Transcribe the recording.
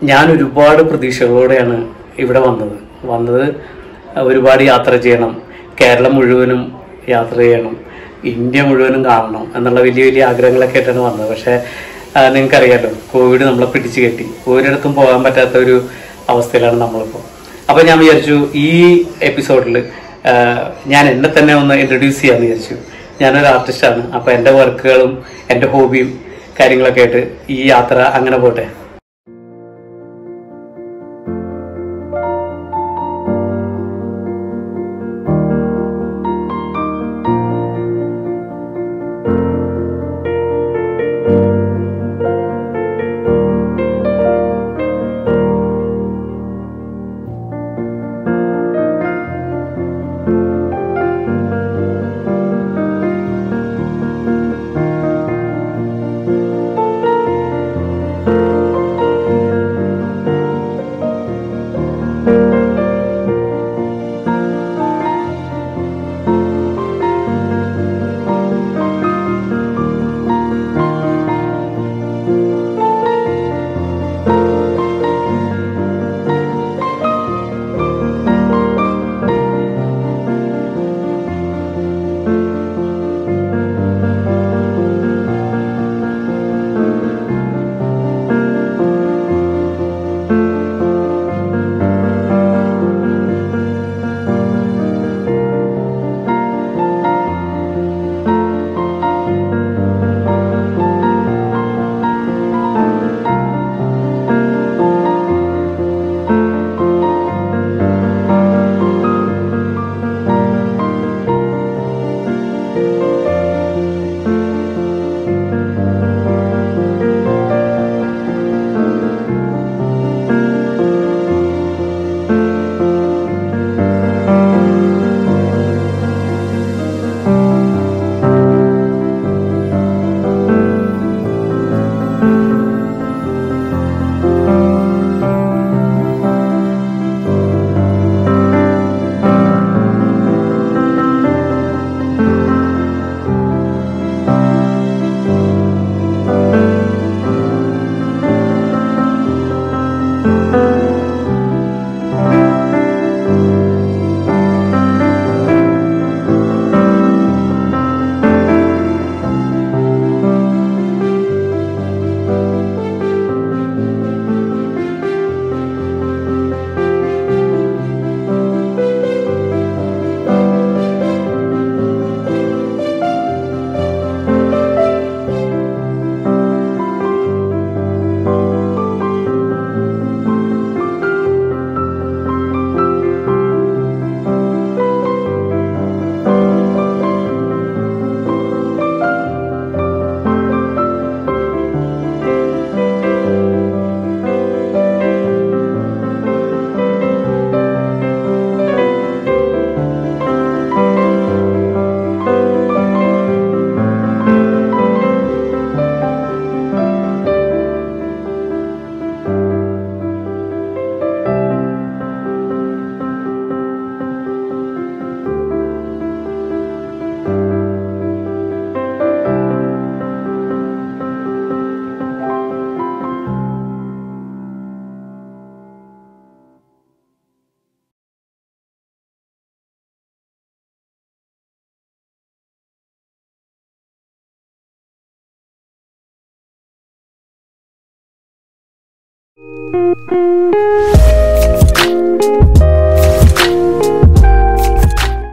ഞാൻ ഒരുപാട് പ്രതീക്ഷകളോടെയാണ് ഇവിടെ വന്നത് വന്നത് ഒരുപാട് യാത്ര ചെയ്യണം കേരളം മുഴുവനും യാത്ര ചെയ്യണം ഇന്ത്യ മുഴുവനും കാണണം എന്നുള്ള വലിയ വലിയ ആഗ്രഹങ്ങളൊക്കെ ആയിട്ടാണ് വന്നത് പക്ഷേ ആ, നിങ്ങൾക്കറിയാലോ കോവിഡ് നമ്മളെ പിടിച്ചു കെട്ടി ഒരിടത്തും പോകാൻ പറ്റാത്ത ഒരു അവസ്ഥയിലാണ് നമ്മളിപ്പോൾ അപ്പോൾ ഞാൻ വിചാരിച്ചു ഈ എപ്പിസോഡിൽ ഞാൻ എന്നെ തന്നെ ഒന്ന് ഇൻട്രൊഡ്യൂസ് ചെയ്യാമെന്ന് വിചാരിച്ചു ഞാനൊരു ആർട്ടിസ്റ്റാണ് അപ്പോൾ എൻ്റെ വർക്കുകളും എൻ്റെ ഹോബിയും കാര്യങ്ങളൊക്കെ ആയിട്ട് ഈ യാത്ര അങ്ങനെ പോട്ടെ Thank you.